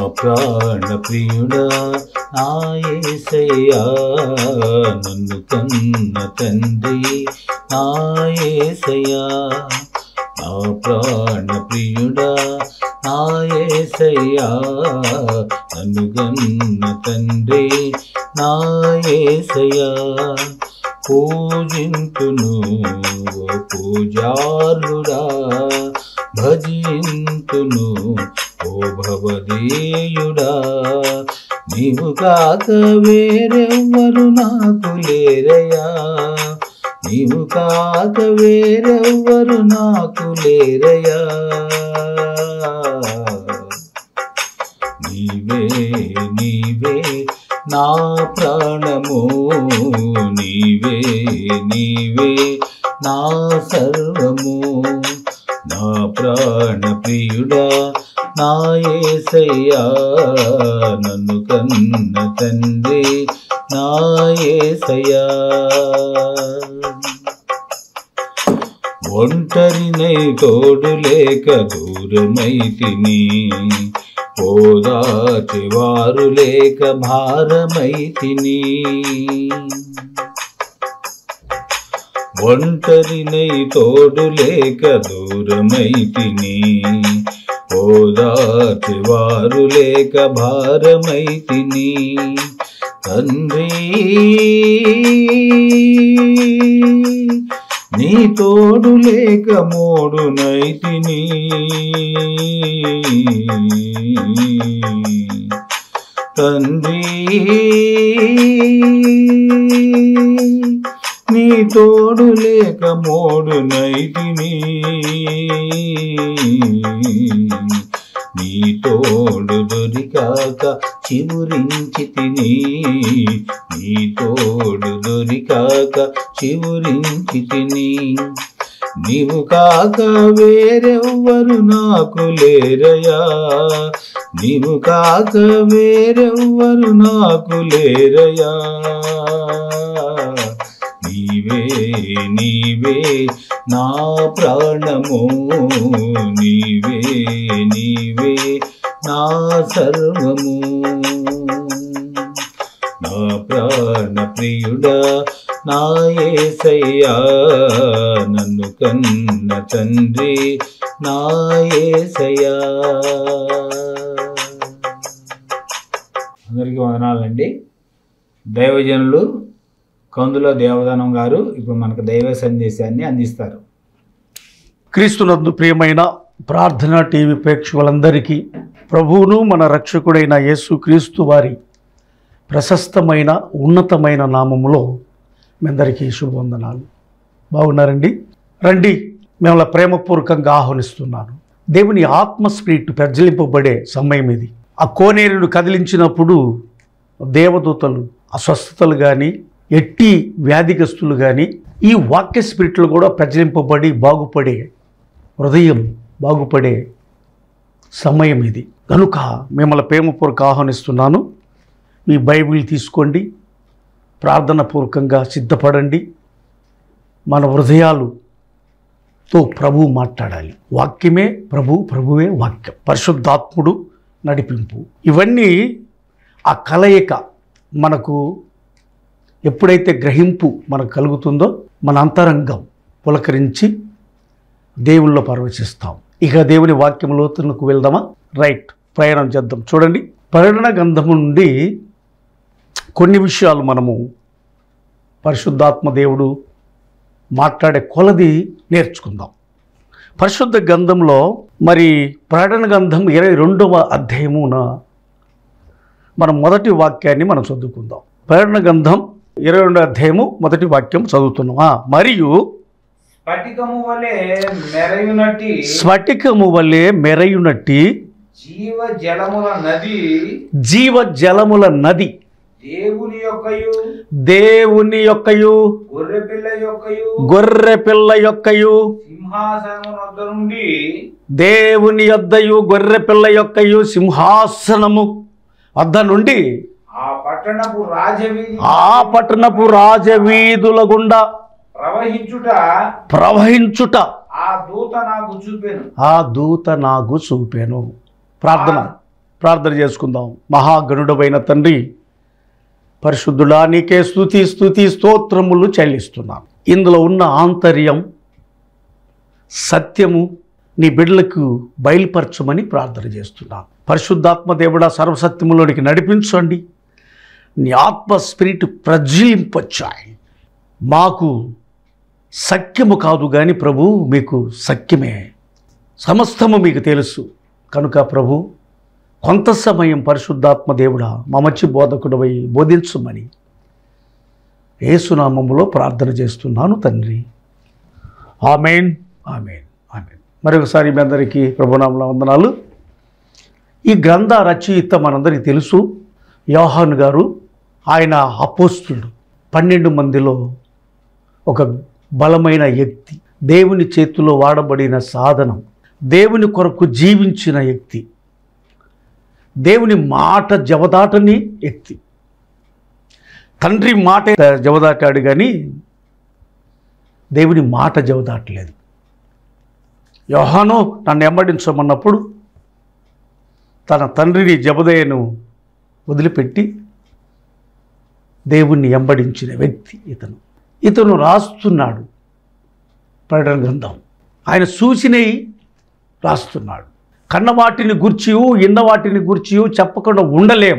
ప్రాణ ప్రియుడా నా యేసయ్యా నన్ను కన్న తండ్రి నా యేసయ్యా నా ప్రాణ ప్రియుడా నా యేసయ్యా నన్ను కన్న తండ్రి నా యేసయ్యా పూజింతును ఓ పూజారుడా భజింతును ఓ భవదేయుడా నీవు కాక వేరెవ్వరు నాకు లేరయ్యా నీవు కాక వేరెవ్వరు నాకు లేరయ్యా నీవే నీవే నా ప్రాణము నీవే నీవే నా సర్వము నా ప్రాణ ప్రియుడా నా యేసయ్యా నన్ను కన్న తండ్రి నా యేసయ్యా ఒంటరినై తోడు లేక దూరమై తిని ఓదాచి వారు లేక భారమై తిని ఒంటరినై తోడు లేక దూరమై తిని ఓదాచి వారు లేక భారమై తిని తండ్రి నీ తోడు లేక మోడు నైతిని తండ్రి నీ తోడు లేక మోడు నైతిని నీ తోడు దొరికాక చివురించి తిని నీ తోడు దొరికాక చివురించి తిని నీవు కాక వేరెవ్వరు నాకు లేరయా నీవు కాక వేరెవ్వరు నాకు లేరయా నీవే నీవే నా ప్రాణము నీవే నీవే నా సర్వము నా ప్రాణ ప్రియుడా నా యేసయ్యా నన్ను కన్న తండ్రి నా యేసయ్యా అందరికీ వందనాలండి దైవజనులు కందుల దేవదానం గారు ఇప్పుడు మనకు దైవ సందేశాన్ని అందిస్తారు క్రీస్తునందు ప్రియమైన ప్రార్థన టీవీ ప్రేక్షకులందరికీ ప్రభువును మన రక్షకుడైన యేసు క్రీస్తు వారి ప్రశస్తమైన ఉన్నతమైన నామములో మీ అందరికీ శుభవందనాలు బాగున్నారండి రండి మిమ్మల్ని ప్రేమపూర్వకంగా ఆహ్వానిస్తున్నాను దేవుని ఆత్మ స్పిరిట్ ప్రజ్వలింపబడే సమయం ఇది ఆ కోనేరును కదిలించినప్పుడు దేవదూతలు అస్వస్థతలు కానీ ఎట్టి వ్యాధిగ్రస్తులు కానీ ఈ వాక్య స్పిరిట్లు కూడా ప్రజ్వలింపబడి బాగుపడే హృదయం బాగుపడే సమయం ఇది కనుక మిమ్మల్ని ప్రేమపూర్వక ఆహ్వానిస్తున్నాను మీ బైబిల్ తీసుకోండి ప్రార్థన పూర్వకంగా సిద్ధపడండి మన హృదయాలుతో ప్రభు మాట్లాడాలి వాక్యమే ప్రభు ప్రభువే వాక్యం పరిశుద్ధాత్ముడు నడిపింపు ఇవన్నీ ఆ కలయిక మనకు ఎప్పుడైతే గ్రహింపు మనకు కలుగుతుందో మన అంతరంగం పులకరించి దేవుల్లో పరవశిస్తాం ఇక దేవుని వాక్యం లోతులకు వెళ్దామా రైట్ ప్రయాణం చేద్దాం చూడండి ప్రకటన గ్రంథము నుండి కొన్ని విషయాలు మనము పరిశుద్ధాత్మ దేవుడు మాట్లాడే కొలది నేర్చుకుందాం పరిశుద్ధ గ్రంథంలో మరి ప్రకటన గ్రంథం ఇరవై రెండవ అధ్యాయమున మనం మొదటి వాక్యాన్ని మనం చదువుకుందాం ప్రకటన గ్రంథం ఇరవై రెండవ అధ్యాయము మొదటి వాక్యం చదువుతున్నాం ఆ, మరియు స్ఫటికము వలె మెరయునటి స్ఫటికము వలె మెరయునట్టి జీవ జలముల నది జీవ జలముల నది దేవుని యొక్కయు దేవుని యొక్కయు గొర్రెపిల్ల యొక్కయు గొర్రె పిల్ల యొక్కయు సింహాసనము వద్ద నుండి దేవుని యొద్దయు గొర్రె పిల్ల యొక్కయు సింహాసనము వద్ద నుండి ఆ పట్టణపు రాజవీధి ఆ పట్టణపు రాజవీధుల గుండా ప్రవహించుట ప్రవహించుట ఆ దూత నాకు చూపెను ఆ దూత నాకు చూపాను ప్రార్థన ప్రార్థన చేసుకుందాం మహాగణుడమైన తండ్రి పరిశుద్ధుడా నీకే స్థుతి స్థుతి స్తోత్రములు చెల్లిస్తున్నాను ఇందులో ఉన్న ఆంతర్యం సత్యము నీ బిడ్డలకు బయలుపరచమని ప్రార్థన చేస్తున్నాను పరిశుద్ధాత్మ దేవుడా సర్వసత్యములోనికి నడిపించండి నీ ఆత్మ స్పిరిట్ ప్రజ్వలింపచ్చాయి మాకు సఖ్యము కాదు కానీ ప్రభు మీకు సఖ్యమే సమస్తము మీకు తెలుసు కనుక ప్రభు కొంత సమయం పరిశుద్ధాత్మ దేవుడా మా మంచి బోధకుడవై బోధించమని ఏసునామములో ప్రార్థన చేస్తున్నాను తండ్రి ఆమెన్ ఆమెన్ ఆమెన్ మరొకసారి మీ అందరికీ ప్రభునామల వందనాలు ఈ గ్రంథ రచయిత మనందరికీ తెలుసు యోహాన్ గారు ఆయన అపోస్తుడు పన్నెండు మందిలో ఒక బలమైన వ్యక్తి దేవుని చేతిలో వాడబడిన సాధనం దేవుని కొరకు జీవించిన వ్యక్తి దేవుని మాట జవదాటని వ్యక్తి తండ్రి మాట జవదాటాడు కానీ దేవుని మాట జవదాటలేదు యోహాను నన్ను వెంబడించమన్నప్పుడు తన తండ్రిని జబదయ్యను వదిలిపెట్టి దేవుణ్ణి వెంబడించిన వ్యక్తి ఇతను ఇతను రాస్తున్నాడు ప్రకటన గ్రంథం ఆయన చూసినవి రాస్తున్నాడు కన్న వాటిని గుర్చియు ఇన్న వాటిని గుర్చియు చెప్పకుండా ఉండలేం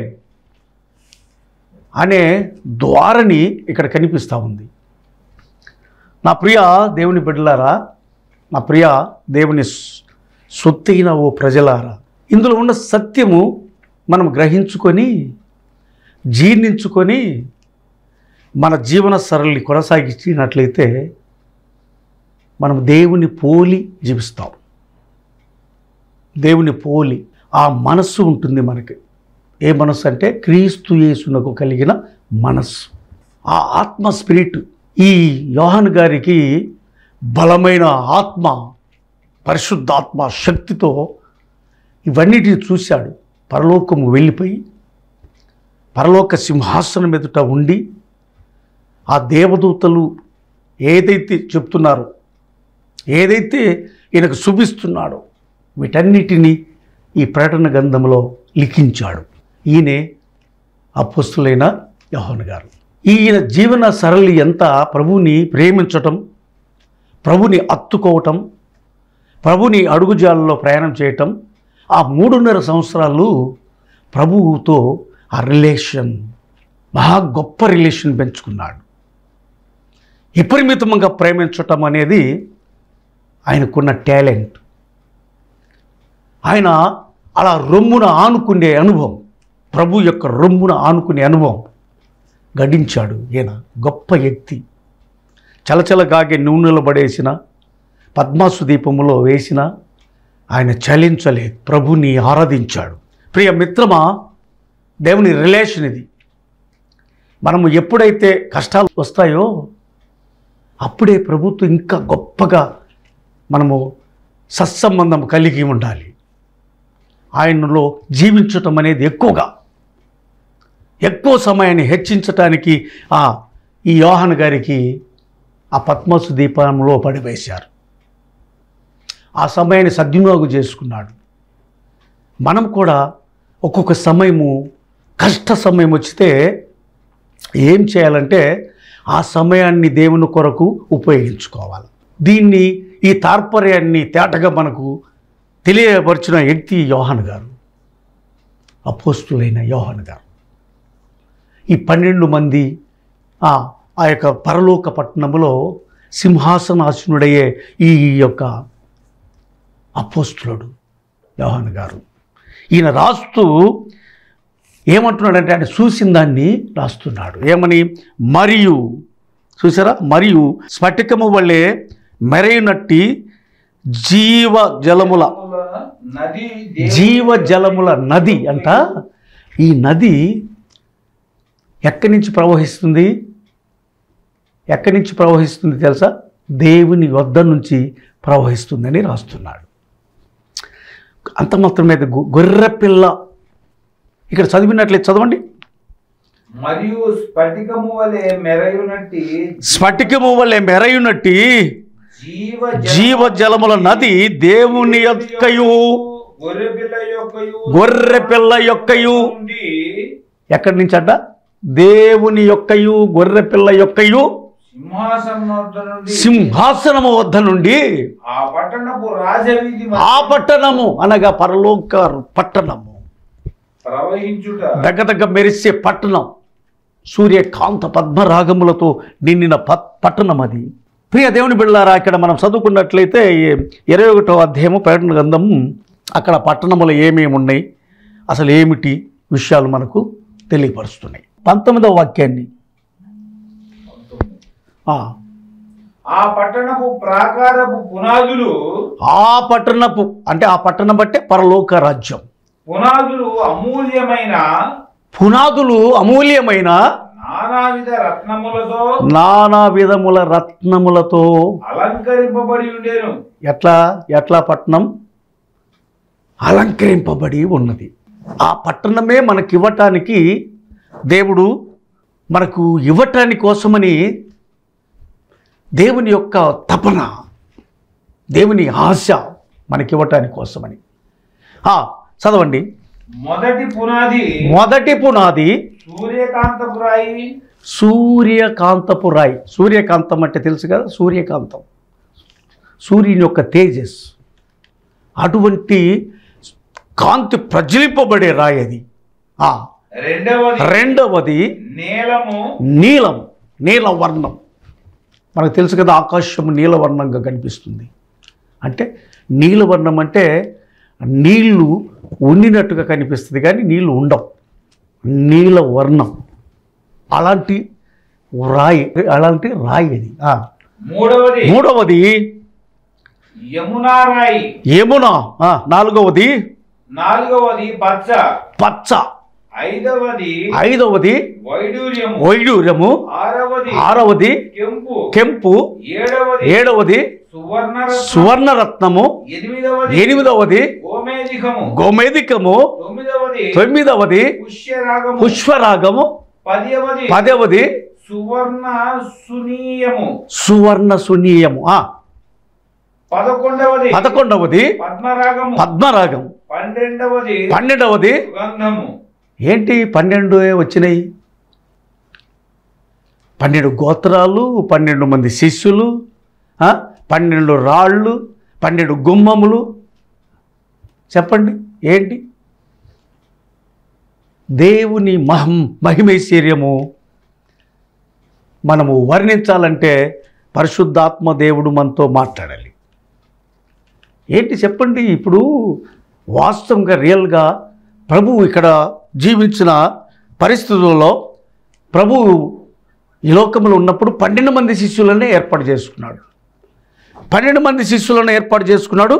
అనే ద్వారని ఇక్కడ కనిపిస్తూ ఉంది నా ప్రియ దేవుని బిడ్డలారా నా ప్రియ దేవుని స్- సొత్తైన ఓ ప్రజలారా ఇందులో ఉన్న సత్యము మనం గ్రహించుకొని జీర్ణించుకొని మన జీవన సరళి కొనసాగించినట్లయితే మనం దేవుని పోలి జీవిస్తాం దేవుని పోలి ఆ మనస్సు ఉంటుంది మనకి ఏ మనస్సు అంటే క్రీస్తు యేసునకు కలిగిన మనస్సు ఆ ఆత్మ స్పిరిట్ ఈ యోహాన్ గారికి బలమైన ఆత్మ పరిశుద్ధాత్మ శక్తితో ఇవన్నిటిని చూశాడు పరలోకము వెళ్ళిపోయి పరలోక సింహాసనం ఎదుట ఉండి ఆ దేవదూతలు ఏదైతే చెప్తున్నారో ఏదైతే ఈయనకు చూపిస్తున్నాడో వీటన్నిటినీ ఈ ప్రకటన గ్రంథంలో లిఖించాడు ఈయనే అపోస్తులైన యోహన్ గారు ఈయన జీవన సరళి ఎంత ప్రభుని ప్రేమించటం ప్రభుని అత్తుకోవటం ప్రభుని అడుగుజాలలో ప్రయాణం చేయటం ఆ మూడున్నర సంవత్సరాలు ప్రభువుతో ఆ రిలేషన్ మహా గొప్ప రిలేషన్ పెంచుకున్నాడు విపరీమితంగా ప్రేమించటం అనేది ఆయనకున్న టాలెంట్ ఆయన అలా రొమ్మున ఆనుకునే అనుభవం ప్రభు యొక్క రొమ్మున ఆనుకునే అనుభవం గడించాడు ఈయన గొప్ప వ్యక్తి చలచలగాగే నూనెలో పడేసిన పద్మాసు దీపములో వేసిన ఆయన చలించలేదు ప్రభుని ఆరాధించాడు ప్రియ మిత్రమా దేవుని రిలేషన్ ఇది మనము ఎప్పుడైతే కష్టాలు వస్తాయో అప్పుడే ప్రభుత్వం ఇంకా గొప్పగా మనము సత్సంబంధం కలిగి ఉండాలి ఆయనలో జీవించటం అనేది ఎక్కువగా ఎక్కువ సమయాన్ని హెచ్చించటానికి ఆ ఈ యోహన్ గారికి ఆ పద్మసు దీపంలో పడివేశారు ఆ సమయాన్ని సద్వినియోగం చేసుకున్నాడు మనం కూడా ఒక్కొక్క సమయము కష్ట సమయం వచ్చితే ఏం చేయాలంటే ఆ సమయాన్ని దేవుని కొరకు ఉపయోగించుకోవాలి దీన్ని ఈ తాత్పర్యాన్ని తేటగా మనకు తెలియపరిచిన వ్యక్తి యోహాన్ గారు అపోస్తులైన యోహాన్ గారు ఈ పన్నెండు మంది ఆ ఆ యొక్క పరలోక పట్టణములో సింహాసనాసనుడయ్యే ఈ యొక్క అపోస్తులుడు యోహాన్ గారు ఈయన రాస్తూ ఏమంటున్నాడంటే ఆయన చూసిన దాన్ని రాస్తున్నాడు ఏమని మరియు చూసారా మరియు స్ఫటికము వల్లే మెరైనట్టి జీవ జలముల నది జీవ జలముల నది అంట ఈ నది ఎక్కడి నుంచి ప్రవహిస్తుంది ఎక్కడి నుంచి ప్రవహిస్తుంది తెలుసా దేవుని వద్ద నుంచి ప్రవహిస్తుందని రాస్తున్నాడు అంత మాత్రం మీద గొ- గొర్రె పిల్ల ఇక్కడ చదివినట్లయితే చదవండి మరియు స్ఫటికము వలె మెరయునట్టి స్ఫటికము వల్లే మెరయునట్టి జీవ జీవ జలముల నది దేవుని యొక్కయు గొర్రె పిల్ల యొక్కయు గొర్రె పిల్ల యొక్కయు నుండి ఎక్కడి నుంచి అంట దేవుని యొక్కయు గొర్రె పిల్ల యొక్కయు సింహాసనం వద్ద నుండి సింహాసనము వద్ద నుండి ఆ పట్టణపు రాజవీధి మధ్య ఆ పట్టణము అనగా పరలోక పట్టణము ప్రవహించుట దగ్గ దగ్గ మెరిసే పట్టణం సూర్యకాంత పద్మరాగములతో నిండిన ప- పట్టణం అది ప్రియ దేవుని బిళ్ళారా ఇక్కడ మనం చదువుకున్నట్లయితే ఇరవై ఒకటో అధ్యాయము ప్రకటన గ్రంథం అక్కడ పట్టణములు ఏమేమి ఉన్నాయి అసలు ఏమిటి విషయాలు మనకు తెలియపరుస్తున్నాయి పంతొమ్మిదవ వాక్యాన్ని ఆ, ఆ పట్టణపు ప్రాకారపు పునాదులు ఆ పట్టణపు అంటే ఆ పట్టణం బట్టే పరలోక రాజ్యం పునాదులు అమూల్యమైన పునాదులు అమూల్యమైన నానావిధ రత్నములతో నానా విధముల రత్నములతో అలంకరింపబడి ఉండేను ఎట్లా ఎట్లా పట్టణం అలంకరింపబడి ఉన్నది ఆ పట్టణమే మనకి ఇవ్వటానికి దేవుడు మనకు ఇవ్వటాని కోసమని దేవుని యొక్క తపన దేవుని ఆశ మనకి ఇవ్వటాని కోసమని ఆ, చదవండి మొదటి పునాది మొదటి పునాది సూర్యకాంతపు రాయి సూర్యకాంతపు రాయి సూర్యకాంతం అంటే తెలుసు కదా సూర్యకాంతం సూర్యుని యొక్క తేజస్ అటువంటి కాంతి ప్రజ్వలింపబడే రాయి అది ఆ, రెండవది రెండవది నీలము నీలం నీలవర్ణం మనకు తెలుసు కదా ఆకాశం నీలవర్ణంగా కనిపిస్తుంది అంటే నీలవర్ణం అంటే నీళ్లు ఉండినట్టుగా కనిపిస్తుంది కానీ నీళ్లు ఉండవు నీలవర్ణం అలాంటి రాయి అలాంటి రాయి అది ఆ. మూడవది మూడవది యమునా రాయి యమున ఆ, నాలుగవది నాలుగవది పచ్చ పచ్చ ఐదవది ఐదవది వైడూర్యము వైడూర్యము ఆరవది ఆరవది కెంపు కెంపు ఏడవది ఏడవది సువర్ణ సువర్ణరత్నము ఎనిమిదవది ఎనిమిదవది గోమేధికము గోమేధికము తొమ్మిదవది తొమ్మిదవది పుష్యరాగము పుష్పరాగము పదియవది పదవది సువర్ణ సునీయము సువర్ణ సునీయము ఆ పదకొండవది పదకొండవది పద్మరాగము పద్మరాగం పన్నెండవది పన్నెండవది సుగంధము ఏంటి పన్నెండు వచ్చినాయి పన్నెండు గోత్రాలు పన్నెండు మంది శిష్యులు ఆ, పన్నెండు రాళ్ళు పన్నెండు గుమ్మములు చెప్పండి ఏంటి దేవుని మహం మహిమైశ్వర్యము మనము వర్ణించాలంటే పరిశుద్ధాత్మ దేవుడు మనతో మాట్లాడాలి ఏంటి చెప్పండి ఇప్పుడు వాస్తవంగా రియల్గా ప్రభువు ఇక్కడ జీవించిన పరిస్థితుల్లో ప్రభువు ఈ లోకంలో ఉన్నప్పుడు పన్నెండు మంది శిష్యులనే ఏర్పాటు చేసుకున్నాడు పన్నెండు మంది శిష్యులను ఏర్పాటు చేసుకున్నాడు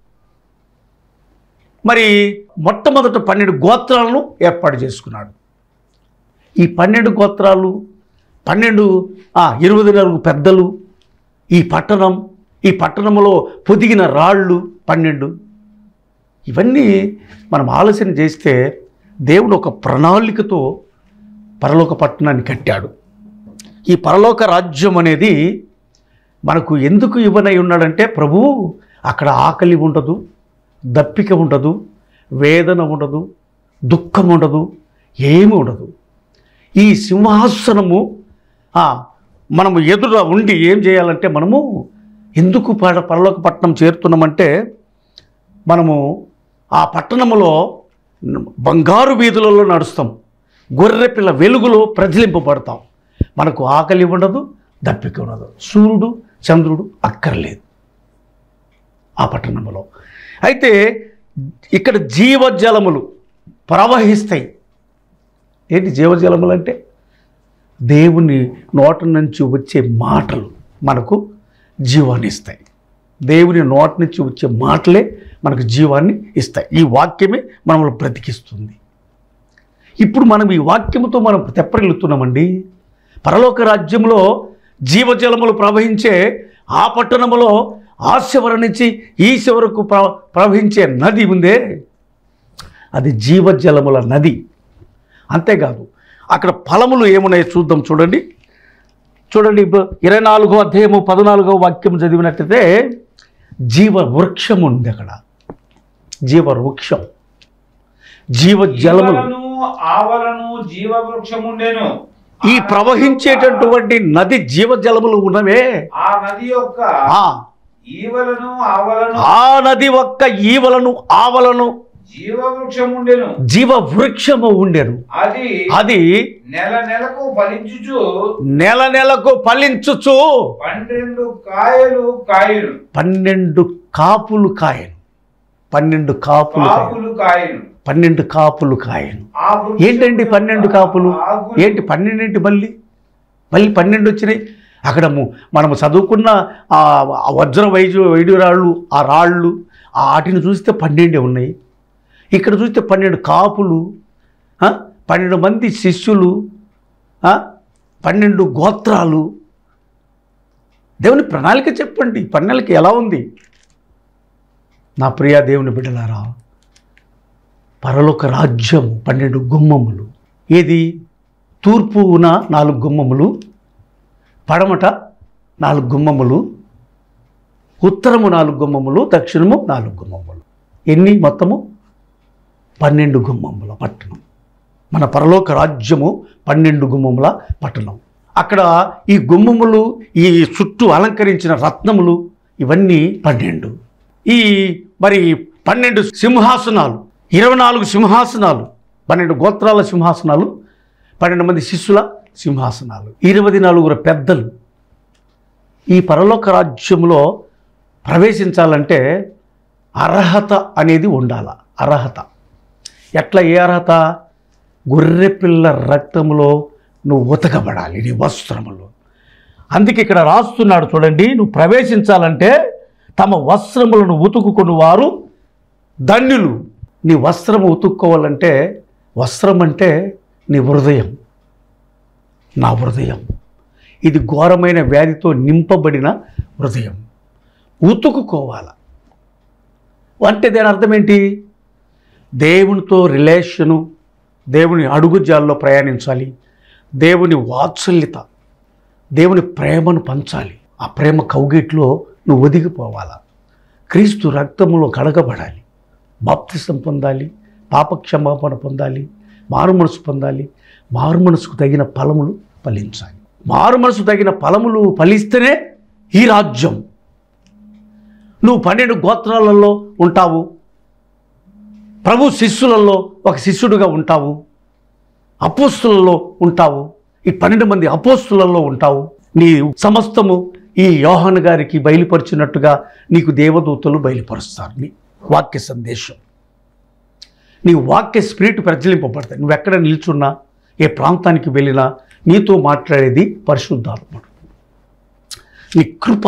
మరి మొట్టమొదట పన్నెండు గోత్రాలను ఏర్పాటు చేసుకున్నాడు ఈ పన్నెండు గోత్రాలు పన్నెండు ఆ, ఇరవై నాలుగు పెద్దలు ఈ పట్టణం ఈ పట్టణంలో పొదిగిన రాళ్ళు పన్నెండు ఇవన్నీ మనం ఆలోచన చేస్తే దేవుడు ఒక ప్రణాళికతో పరలోక పట్టణాన్ని కట్టాడు ఈ పరలోక రాజ్యం అనేది మనకు ఎందుకు ఇవ్వనై ఉన్నాడంటే ప్రభువు అక్కడ ఆకలి ఉండదు దప్పిక ఉండదు వేదన ఉండదు దుఃఖం ఉండదు ఏమీ ఉండదు ఈ సింహాసనము ఆ, మనము ఎదుర ఉండి ఏం చేయాలంటే మనము ఎందుకు పర పరలోక పట్టణం చేరుతున్నామంటే మనము ఆ పట్టణములో బంగారు వీధులలో నడుస్తాం గొర్రెపిల్ల వెలుగులో ప్రజలింపబడతాం మనకు ఆకలి ఉండదు దప్పిక ఉండదు సూర్యుడు చంద్రుడు అక్కర్లేదు ఆ పట్టణంలో అయితే ఇక్కడ జీవజలములు ప్రవహిస్తాయి ఏంటి జీవజలములు అంటే దేవుని నోట నుంచి వచ్చే మాటలు మనకు జీవాన్ని ఇస్తాయి దేవుని నోట నుంచి వచ్చే మాటలే మనకు జీవాన్ని ఇస్తాయి ఈ వాక్యమే మనల్ని బ్రతికిస్తుంది ఇప్పుడు మనం ఈ వాక్యముతో మనం తెప్పరిల్లుతున్నామండి పరలోక రాజ్యంలో జీవజలములు ప్రవహించే ఆ పట్టణములో ఆ శివర నుంచి ఈ శివరకు ప్ర ప్రవహించే నది ఉందే అది జీవజలముల నది అంతేకాదు అక్కడ ఫలములు ఏమున్నాయో చూద్దాం చూడండి చూడండి ఇప్పుడు ఇరవై నాలుగో అధ్యాయము పద్నాలుగో వాక్యం చదివినట్టయితే జీవ వృక్షం ఉంది అక్కడ జీవవృక్షం జీవ జలములు ఈవలను, ఆవలను జీవవృక్షముండెను ఈ ప్రవహించేటటువంటి నది జీవజలములు ఉన్నవే ఆ నది యొక్క ఆ ఈవలను ఆవలను ఆ నది ఒక్క ఈవలను ఆవలను జీవవృక్షముండెను జీవ వృక్షము ఉండెను అది అది నెల నెలకు ఫలించుచు నెల నెలకు ఫలించుచు పన్నెండు కాయలు కాయలు పన్నెండు కాపులు కాయను పన్నెండు కాపులు కాయను కాపులు కాయలు పన్నెండు కాపులు కాయను ఆ వృక్షము ఏంటండి పన్నెండు యొక్క కాపులు ఆకులు ఏంటి పన్నెండేంటి మళ్ళీ మళ్ళీ పన్నెండు వచ్చినాయి అక్కడ ము- మనము చదువుకున్న ఆ ఆ వజ్ర వైద్యు వైద్యురాళ్ళు ఆ రాళ్ళు ఆ వాటిని చూస్తే పన్నెండే ఉన్నాయి ఇక్కడ చూస్తే పన్నెండు కాపులు ఆ, పన్నెండు మంది శిష్యులు ఆ, పన్నెండు గోత్రాలు దేవుని ప్రణాళిక చెప్పండి ప్రణాళిక ఎలా ఉంది నా ప్రియా దేవుని బిడ్డలారా పరలోక రాజ్యం పన్నెండు గుమ్మములు ఏది తూర్పున నాలుగు గుమ్మములు పడమట నాలుగు గుమ్మములు ఉత్తరము నాలుగు గుమ్మములు దక్షిణము నాలుగు గుమ్మములు ఎన్ని మొత్తము పన్నెండు గుమ్మముల పట్టణం మన పరలోక రాజ్యము పన్నెండు గుమ్మముల పట్టణం అక్కడ ఈ గుమ్మములు ఈ చుట్టూ అలంకరించిన రత్నములు ఇవన్నీ పన్నెండు ఈ మరి పన్నెండు సింహాసనాలు ఇరవై నాలుగు సింహాసనాలు పన్నెండు గోత్రాల సింహాసనాలు పన్నెండు మంది శిష్యుల సింహాసనాలు ఇరవై నలుగురు పెద్దలు ఈ పరలోక రాజ్యంలో ప్రవేశించాలంటే అర్హత అనేది ఉండాల అర్హత ఎట్లా ఏ అర్హత గొర్రెపిల్ల రక్తంలో నువ్వు ఉతకబడాలి నీ వస్త్రములు అందుకే ఇక్కడ రాస్తున్నాడు చూడండి నువ్వు ప్రవేశించాలంటే తమ వస్త్రములను ఉతుకుకుని వారు ధన్యులు నీ వస్త్రము ఉతుక్కోవాలంటే వస్త్రం అంటే నీ హృదయం నా హృదయం ఇది ఘోరమైన వ్యాధితో నింపబడిన హృదయం ఉతుకుకోవాల అంటే దాని అర్థం ఏంటి దేవునితో రిలేషను దేవుని అడుగుజాల్లో ప్రయాణించాలి దేవుని వాత్సల్యత దేవుని ప్రేమను పంచాలి ఆ ప్రేమ కౌగిట్లో నువ్వు ఒదిగిపోవాలా క్రీస్తు రక్తములో కడగబడాలి బాప్తిసం పొందాలి పాపక్షమాపణ పొందాలి మారు మనసు పొందాలి మారు మనసుకు తగిన ఫలములు ఫలించాలి మారు మనసు తగిన ఫలములు ఫలిస్తేనే ఈ రాజ్యం నువ్వు పన్నెండు గోత్రాలలో ఉంటావు ప్రభు శిష్యులలో ఒక శిష్యుడిగా ఉంటావు అపోస్తులలో ఉంటావు ఈ పన్నెండు మంది అపోస్తులలో ఉంటావు నీ సమస్తము ఈ యోహాన్ గారికి బయలుపరిచినట్టుగా నీకు దేవదూతలు బయలుపరుస్తారు నీ వాక్య సందేశం నీ వాక్య స్పిరిట్ ప్రజ్వలింపబడతాయి నువ్వు ఎక్కడ నిల్చున్నా ఏ ప్రాంతానికి వెళ్ళినా నీతో మాట్లాడేది పరిశుద్ధాత్ముడు నీ కృప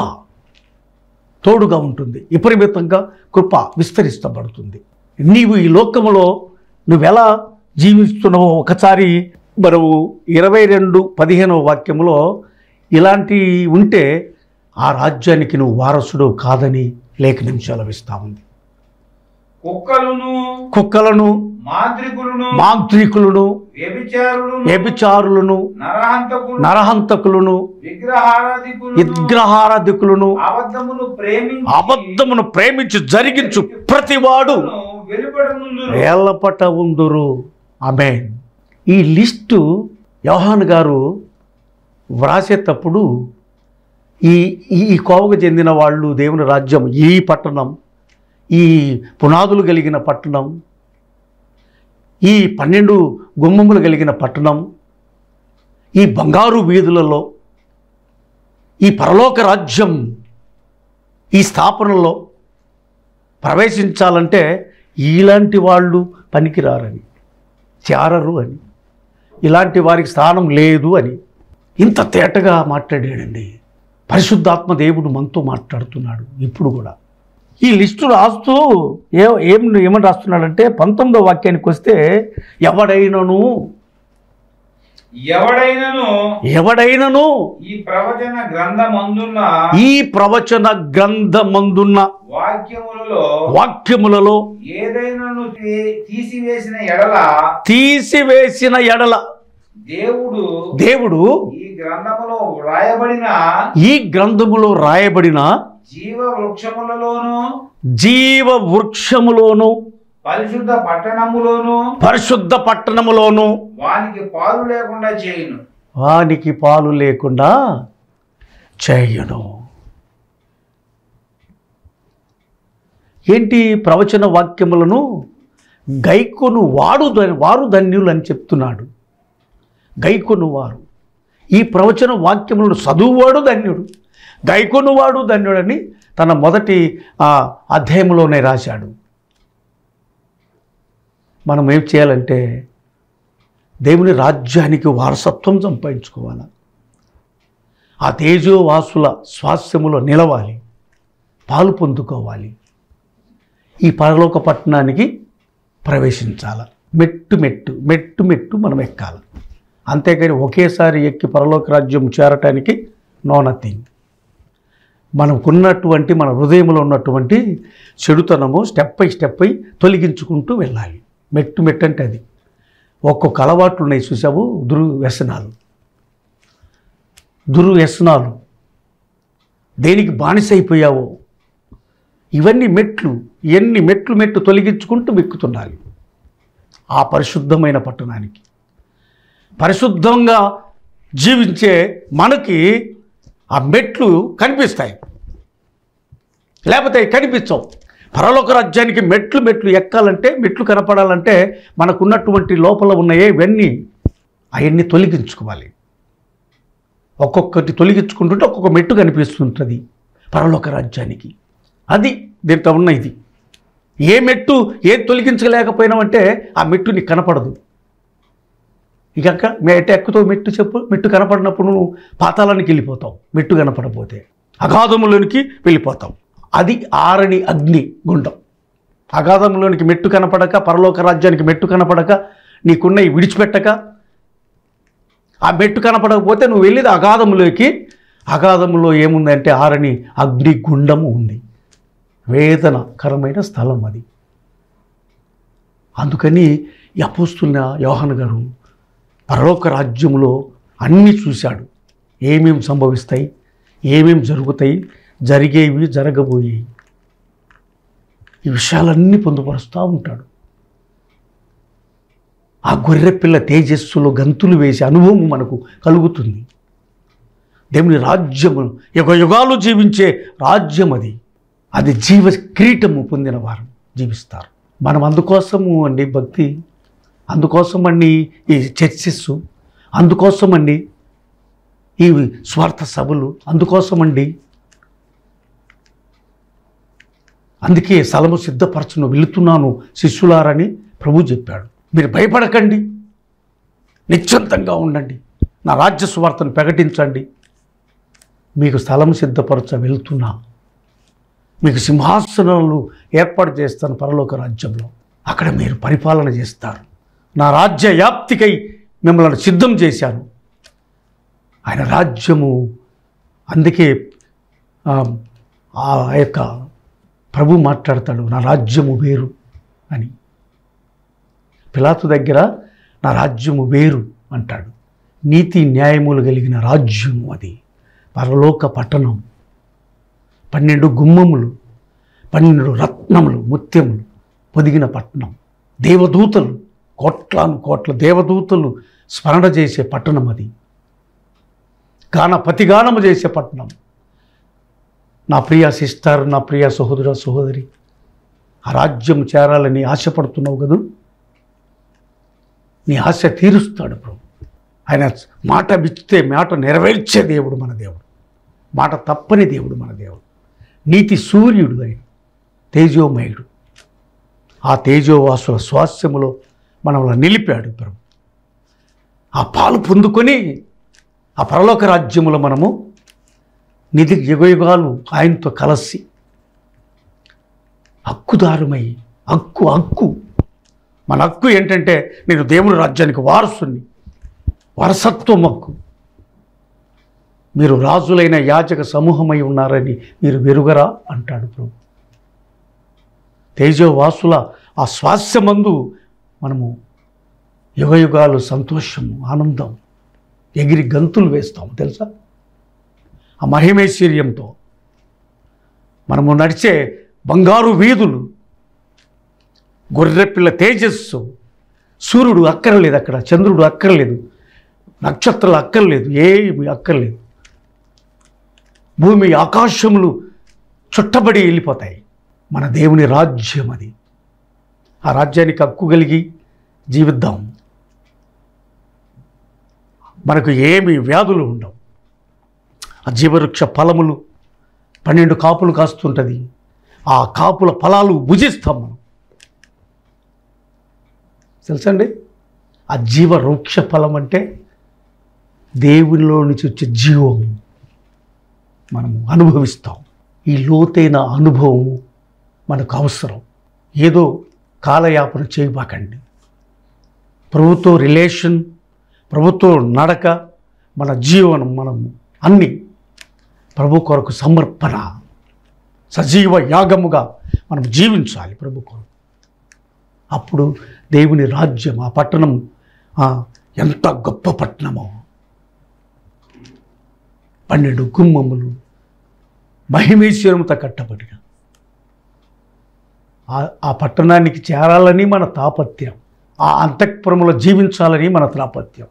తోడుగా ఉంటుంది విపరీతంగా కృప విస్తరిస్తబడుతుంది నీవు ఈ లోకములో నువ్వెలా జీవిస్తున్నావో ఒకసారి మనము ఇరవై రెండు పదిహేనవ వాక్యములో ఇలాంటి ఉంటే ఆ రాజ్యానికి నువ్వు వారసుడు కాదని లేఖనం సెలవిస్తా ఉంది కుక్కలను కుక్కలను మాంత్రికులను మాంత్రికులను వ్యభిచారులను వ్యభిచారులను నరహంతకులు నరహంతకులను విగ్రహారాధికులు విగ్రహారాధికులను అబద్ధమును ప్రేమించి అబద్ధమును ప్రేమించి జరిగించు ప్రతివాడు వెలుపడనుందురు ఏళ్ళపట ఉందురు ఆమె ఈ లిస్టు యోహాన్ గారు వ్రాసేటప్పుడు ఈ ఈ ఈ కోవకు చెందిన వాళ్ళు దేవుని రాజ్యం ఈ పట్టణం ఈ పునాదులు కలిగిన పట్టణం ఈ పన్నెండు గుమ్మములు కలిగిన పట్టణం ఈ బంగారు వీధులలో ఈ పరలోక రాజ్యం ఈ స్థాపనలో ప్రవేశించాలంటే ఇలాంటి వాళ్ళు పనికిరారని చేరరు అని ఇలాంటి వారికి స్థానం లేదు అని ఇంత తేటగా మాట్లాడాడండి పరిశుద్ధాత్మ దేవుడు మనతో మాట్లాడుతున్నాడు ఇప్పుడు కూడా ఈ లిస్టు రాస్తూ ఏ ఏం ఏమని రాస్తున్నాడంటే పంతొమ్మిదో వాక్యానికి వస్తే ఎవడైనను ఎవడైనను ఎవడైనను ఈ ప్రవచన గ్రంథమందున్న ఈ ప్రవచన గ్రంథమందున్న వాక్యములలో వాక్యములలో ఏదైనాను తీ- తీసివేసిన ఎడల తీసివేసిన ఎడల దేవుడు దేవుడు ఈ గ్రంథములో వ్రాయబడిన ఈ గ్రంథములో రాయబడిన జీవ వృక్షములలోను జీవ వృక్షములోను పరిశుద్ధ పట్టణములోను పరిశుద్ధ పట్టణములోను వానికి పాలు లేకుండా చేయును వానికి పాలు లేకుండా చేయను ఏంటి ప్రవచన వాక్యములను గైకొను వాడు ధ- వారు ధన్యులు అని చెప్తున్నాడు గైకొను వారు ఈ ప్రవచన వాక్యములను చదువువాడు ధన్యుడు గైకొను వాడు ధన్యుడని తన మొదటి ఆ, అధ్యాయంలోనే రాశాడు మనం ఏం చేయాలంటే దేవుని రాజ్యానికి వారసత్వం సంపాదించుకోవాలి ఆ తేజోవాసుల స్వాస్థ్యములో నిలవాలి పాలు పొందుకోవాలి ఈ పరలోక పట్టణానికి ప్రవేశించాల మెట్టు మెట్టు మెట్టు మెట్టు మనం ఎక్కాలి అంతేకాని ఒకేసారి ఎక్కి పరలోక రాజ్యం చేరటానికి నో నథింగ్ మనకున్నటువంటి మన హృదయంలో ఉన్నటువంటి చెడుతనము స్టెప్ బై స్టెప్ బై తొలగించుకుంటూ వెళ్ళాలి మెట్టు మెట్టు అంటే అది ఒక్కొక్క అలవాట్లు ఉన్నాయి చూసావు దుర్వ్యసనాలు దుర్వ్యసనాలు దేనికి బానిసైపోయావో ఇవన్నీ మెట్లు ఎన్ని మెట్లు మెట్లు తొలగించుకుంటూ మెక్కుతుండాలి ఆ పరిశుద్ధమైన పట్టణానికి పరిశుద్ధంగా జీవించే మనకి ఆ మెట్లు కనిపిస్తాయి లేకపోతే కనిపించవు పరలోక రాజ్యానికి మెట్లు మెట్లు ఎక్కాలంటే మెట్లు కనపడాలంటే మనకున్నటువంటి లోపల ఉన్నాయే ఇవన్నీ అవన్నీ తొలగించుకోవాలి ఒక్కొక్కటి తొలగించుకుంటుంటే ఒక్కొక్క మెట్టు కనిపిస్తుంటుంది పరలోక రాజ్యానికి అది దీంట్లో ఉన్న ఇది ఏ మెట్టు ఏది తొలగించలేకపోయినామంటే ఆ మెట్టు నీకు కనపడదు ఇక అక్క మెట్టు ఎక్కుతావు మెట్టు చెప్పు మెట్టు కనపడినప్పుడు నువ్వు పాతాళానికి వెళ్ళిపోతావు మెట్టు కనపడపోతే అగాధములోనికి వెళ్ళిపోతావు అది ఆరని అగ్ని గుండం అగాధంలోనికి మెట్టు కనపడక పరలోక రాజ్యానికి మెట్టు కనపడక నీకున్న ఈ విడిచిపెట్టక ఆ మెట్టు కనపడకపోతే నువ్వు వెళ్ళేది అగాధంలోకి అగాధంలో ఏముందంటే ఆరని అగ్ని గుండము ఉంది వేదనకరమైన స్థలం అది అందుకని ఈ అపోస్తున్న యోహన్ గారు పరలోక రాజ్యంలో అన్నీ చూశాడు ఏమేం సంభవిస్తాయి ఏమేం జరుగుతాయి జరిగేవి జరగబోయేవి ఈ విషయాలన్నీ పొందుపరుస్తూ ఉంటాడు ఆ గొర్రె పిల్ల తేజస్సులో గంతులు వేసే అనుభవం మనకు కలుగుతుంది దేవుని రాజ్యము యుగ యుగాలు జీవించే రాజ్యం అది అది జీవ కిరీటము పొందిన వారు జీవిస్తారు మనం అందుకోసము అండి భక్తి అందుకోసం అండి ఈ చర్చెస్ అందుకోసం అండి ఈ స్వార్థ సభలు అందుకోసం అండి అందుకే స్థలము సిద్ధపరచును వెళుతున్నాను శిష్యులారని ప్రభు చెప్పాడు మీరు భయపడకండి నిశ్చింతంగా ఉండండి నా రాజ్య సువార్తను ప్రకటించండి మీకు స్థలం సిద్ధపరచ వెళ్తున్నా మీకు సింహాసనాలు ఏర్పాటు చేస్తాను పరలోక రాజ్యంలో అక్కడ మీరు పరిపాలన చేస్తారు నా రాజ్య వ్యాప్తికై మిమ్మల్ని సిద్ధం చేశాను ఆయన రాజ్యము అందుకే ఆ, ఆ యొక్క ప్రభు మాట్లాడతాడు నా రాజ్యము వేరు అని పిలాతు దగ్గర నా రాజ్యము వేరు అంటాడు నీతి న్యాయములు కలిగిన రాజ్యము అది పరలోక పట్టణం పన్నెండు గుమ్మములు పన్నెండు రత్నములు ముత్యములు పొదిగిన పట్టణం దేవదూతలు కోట్లాను కోట్ల దేవదూతలు స్మరణ చేసే పట్టణం అది గాన పతిగానము చేసే పట్టణం నా ప్రియ సిస్టర్ నా ప్రియ సహోదర సహోదరి ఆ రాజ్యం చేరాలని ఆశపడుతున్నావు కదూ నీ ఆశ తీరుస్తాడు ప్రభు ఆయన మాట బిచ్చితే మాట నెరవేర్చే దేవుడు మన దేవుడు మాట తప్పని దేవుడు మన దేవుడు నీతి సూర్యుడు ఆయన తేజోమయుడు ఆ తేజోవాసుల స్వాస్థ్యములో మనల్ని నిలిపాడు ప్రభు ఆ పాలు పొందుకొని ఆ పరలోక రాజ్యములో మనము నిధి యుగయుగాలు ఆయనతో కలసి హక్కుదారుమై హక్కు హక్కు మన హక్కు ఏంటంటే నేను దేవుని రాజ్యానికి వారసుని వారసత్వం హక్కు మీరు రాజులైన యాచక సమూహమై ఉన్నారని మీరు వెరుగరా అంటాడు ప్రభు తేజోవాసుల ఆ స్వాస్యమందు మనము యుగయుగాలు సంతోషము ఆనందం ఎగిరి గంతులు వేస్తాం తెలుసా ఆ మహిమేశ్వర్యంతో మనము నడిచే బంగారు వీధులు గొర్రెపిల్ల తేజస్సు సూర్యుడు అక్కర్లేదు అక్కడ చంద్రుడు అక్కర్లేదు నక్షత్రాలు అక్కర్లేదు ఏమి అక్కర్లేదు భూమి ఆకాశములు చుట్టబడి వెళ్ళిపోతాయి మన దేవుని రాజ్యం అది ఆ రాజ్యానికి హక్కు కలిగి జీవిద్దాం మనకు ఏమి వ్యాధులు ఉండవు ఆ జీవవృక్ష ఫలములు పన్నెండు కాపులు కాస్తుంటుంది ఆ కాపుల ఫలాలు భుజిస్తాం మనం తెలుసండి ఆ జీవవృక్ష ఫలం అంటే దేవునిలో నుంచి వచ్చే జీవం మనము అనుభవిస్తాం ఈ లోతైన అనుభవం మనకు అవసరం ఏదో కాలయాపన చేయబాకండి ప్రభుత్వ రిలేషన్ ప్రభుత్వ నడక మన జీవనం మనం అన్నీ ప్రభు కొరకు సమర్పణ సజీవ యాగముగా మనం జీవించాలి ప్రభు కొరకు అప్పుడు దేవుని రాజ్యం ఆ పట్టణం ఆ, ఎంత గొప్ప పట్టణమో పన్నెండు గుమ్మములు మహిమేశ్వరంతో కట్టబడిన ఆ- ఆ పట్టణానికి చేరాలని మన తాపత్యం ఆ అంతఃపురంలో జీవించాలని మన తాపత్యం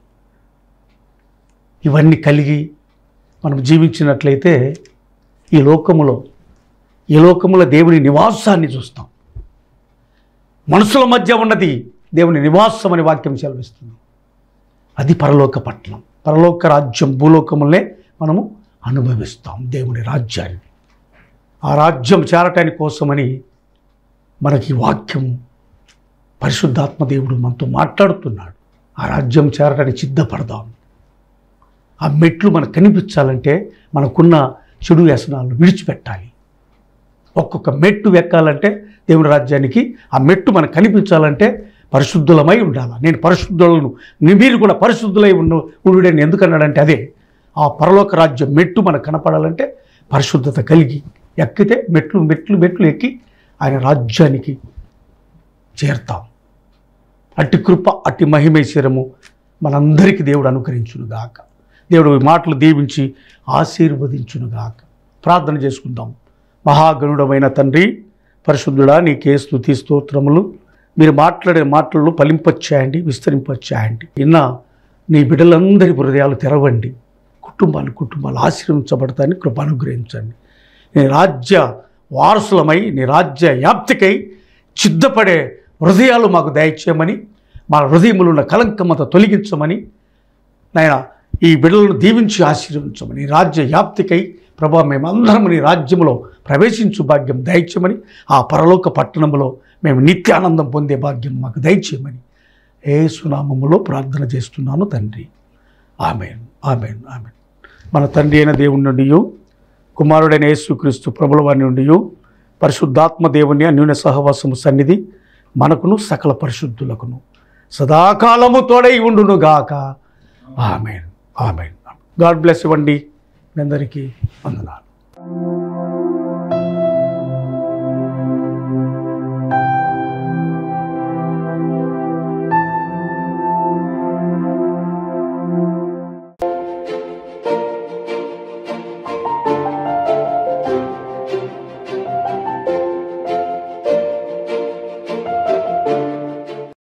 ఇవన్నీ కలిగి మనం జీవించినట్లయితే ఈ లోకములో ఈ లోకములో దేవుని నివాసాన్ని చూస్తాం మనుషుల మధ్య ఉన్నది దేవుని నివాసం అనే వాక్యం సెలవిస్తుంది అది పరలోక పట్టణం పరలోక రాజ్యం భూలోకములనే మనము అనుభవిస్తాం దేవుని రాజ్యాన్ని ఆ రాజ్యం చేరటానికి కోసమని మనకి ఈ వాక్యం పరిశుద్ధాత్మ దేవుడు మనతో మాట్లాడుతున్నాడు ఆ రాజ్యం చేరటానికి సిద్ధపడదాం ఆ మెట్లు మనకు కనిపించాలంటే మనకున్న చెడు వ్యసనాలను విడిచిపెట్టాలి ఒక్కొక్క మెట్టు ఎక్కాలంటే దేవుని రాజ్యానికి ఆ మెట్టు మనకు కనిపించాలంటే పరిశుద్ధులమై ఉండాలి నేను పరిశుద్ధులను నీ- మీరు కూడా పరిశుద్ధులై ఉండు ఉండుడని ఎందుకన్నాడంటే అదే ఆ పరలోక రాజ్యం మెట్టు మనకు కనపడాలంటే పరిశుద్ధత కలిగి ఎక్కితే మెట్లు మెట్లు మెట్లు ఎక్కి ఆయన రాజ్యానికి చేరుతాం అట్టి కృప అట్టి మహిమేశ్వరము మనందరికీ దేవుడు అనుకరించునుగాక దేవుడు ఈ మాటలు దీవించి ఆశీర్వదించునుగాక ప్రార్థన చేసుకుందాం మహాగణుడమైన తండ్రి పరిశుద్ధుడా నీకే స్తుతి స్తోత్రములు మీరు మాట్లాడే మాటలను ఫలింపచ్చేయండి విస్తరింపచ్చేయండి ఇన్న నీ బిడ్డలందరి హృదయాలు తెరవండి కుటుంబాలు కుటుంబాలు ఆశీర్వించబడతాయని కృప అనుగ్రహించండి నీ రాజ్య వారసులమై నీ రాజ్య వ్యాప్తికై సిద్ధపడే హృదయాలు మాకు దయచేయమని మా హృదయములు ఉన్న కలంకమత తొలగించమని నాయన ఈ బిడ్డలను దీవించి ఆశీర్వించమని నీ రాజ్య వ్యాప్తికై ప్రభా మేమందరం నీ రాజ్యంలో ప్రవేశించు భాగ్యం దయచేయమని ఆ పరలోక పట్టణంలో మేము నిత్యానందం పొందే భాగ్యం మాకు దయచేయమని ఏ సునామములో ప్రార్థన చేస్తున్నాను తండ్రి ఆమెన్ ఆమెన్ ఆమెన్ మన తండ్రి అయిన దేవుని నుండి కుమారుడైన యేసుక్రీస్తు ప్రభుల వారి నుండి పరిశుద్ధాత్మ దేవుని అన్యున సహవాసము సన్నిధి మనకును సకల పరిశుద్ధులకును సదాకాలము తోడై ఉండును గాక ఆమెన్ ఆమెన్ గాడ్ బ్లెస్ ఇవ్వండి మీ అందరికీ వందనాలు